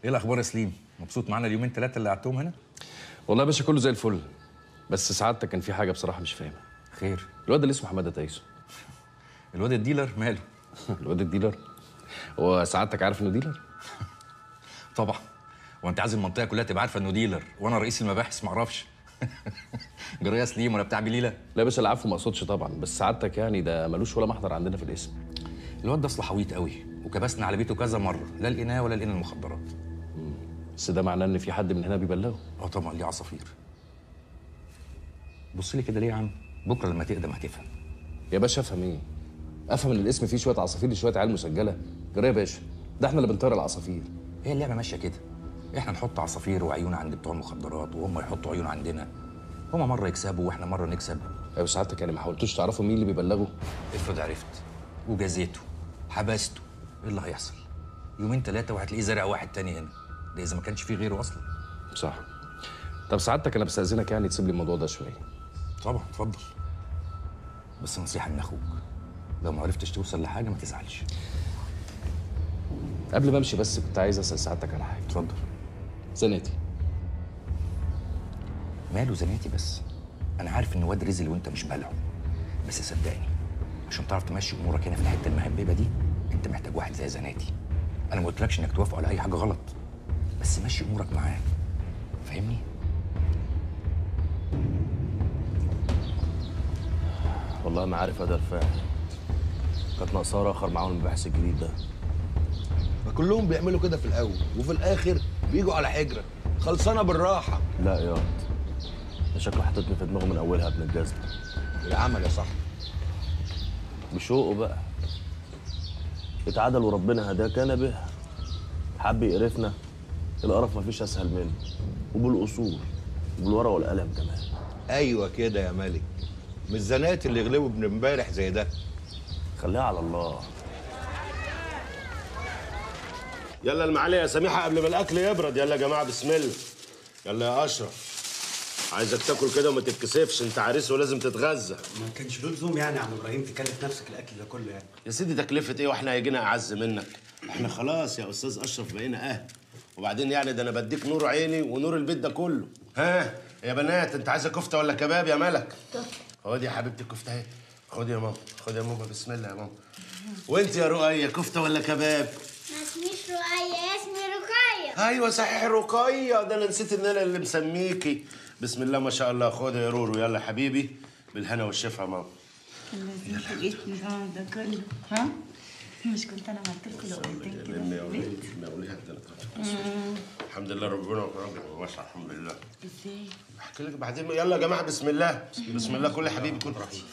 ايه الاخبار يا سليم مبسوط معانا اليومين ثلاثه اللي قعدتهم هنا والله يا باشا كله زي الفل بس سعادتك كان في حاجه بصراحه مش فاهمها خير الواد اللي اسمه حماده تايسو الواد الديلر ماله الواد الديلر هو سعادتك عارف انه ديلر طبعا وانت عايز المنطقه كلها تبقى عارفه انه ديلر وانا رئيس المباحث معرفش جرى يا سليم ولا بتاع بليله لا يا باشا العفو ما اقصدش طبعا بس سعادتك يعني ده ملوش ولا محضر عندنا في الاسم الواد ده اصله حويط قوي وكبسنا على بيته كذا مره لا لقيناه ولا لقينا المخدرات بس ده معناه ان في حد من هنا بيبلغه اه طبعا ليه عصافير بص لي كده ليه يا عم بكره لما تقدم هتفهم يا باشا افهم ايه افهم ان الاسم فيه شويه عصافير لشويه عيال مسجله جرى يا باشا ده احنا اللي بنطير العصافير هي اللعبه ماشيه كده احنا نحط عصافير وعيون عند بتوع المخدرات وهم يحطوا عيون عندنا هما مره يكسبوا واحنا مره نكسب ايوه سعادتك يعني ما حاولتوش تعرفوا مين اللي بيبلغه افرض عرفت وجازيته حبسته ايه اللي هيحصل يومين ثلاثه وهتلاقيه زارع واحد تاني هنا ده اذا ما كانش فيه غيره اصلا صح طب سعادتك انا بستاذنك يعني تسيب لي الموضوع ده شويه طبعا اتفضل بس نصيحه من اخوك لو ما عرفتش توصل لحاجه ما تزعلش قبل ما امشي بس كنت عايز اسال سعادتك على حاجه اتفضل زناتي ماله زناتي بس انا عارف ان واد رزل وانت مش بالعه بس صدقني عشان تعرف تمشي امورك هنا في الحته المهببه دي انت محتاج واحد زي زناتي انا ما قلتلكش انك توافق على اي حاجه غلط بس مشي امورك معاه فاهمني والله ما عارف ادى الفاعل كانت ناقصاه اخر معاهم المباحث الجديد ده ما كلهم بيعملوا كده في الاول وفي الاخر بيجوا على حجره خلصانه بالراحه لا يا واد. ده شكله حاططني في دماغه من اولها ابن الجزمه العمل يا صاحبي بشوقه بقى اتعدل وربنا هداه كان به حب يقرفنا القرف مفيش اسهل منه وبالاصول وبالورقه والقلم كمان ايوه كده يا ملك مش زنات اللي يغلبوا ابن امبارح زي ده خليها على الله يلا المعليه يا سميحه قبل ما الاكل يبرد يلا يا جماعه بسم الله يلا يا اشرف عايزك تاكل كده وما تتكسفش انت عريس ولازم تتغذى ما كانش له لزوم يعني يا عم ابراهيم تكلف نفسك الاكل ده كله يعني يا سيدي تكلفه ايه واحنا هيجينا اعز منك احنا خلاص يا استاذ اشرف بقينا اهل وبعدين يعني ده انا بديك نور عيني ونور البيت ده كله ها يا بنات انت عايزه كفته ولا كباب يا ملك خدي يا حبيبتي الكفته اهي خدي يا ماما خدي يا ماما بسم الله يا ماما وانت يا رؤية كفته ولا كباب ما اسميش رقية اسمي رقية ايوه صحيح رقية ده انا نسيت ان انا اللي مسميكي بسم الله ما شاء الله خد يا رورو يلا يا حبيبي بالهنا والشفا يا ماما لازم جيت النظام ده كله ها مش كنت انا عملت لكم لو قلت كده لمي يا وليد لمي يا وليد الحمد لله ربنا وكرمك ما شاء الحمد لله ازاي احكي لك بعدين يلا يا جماعه بسم الله بسم الله كل حبيبي كل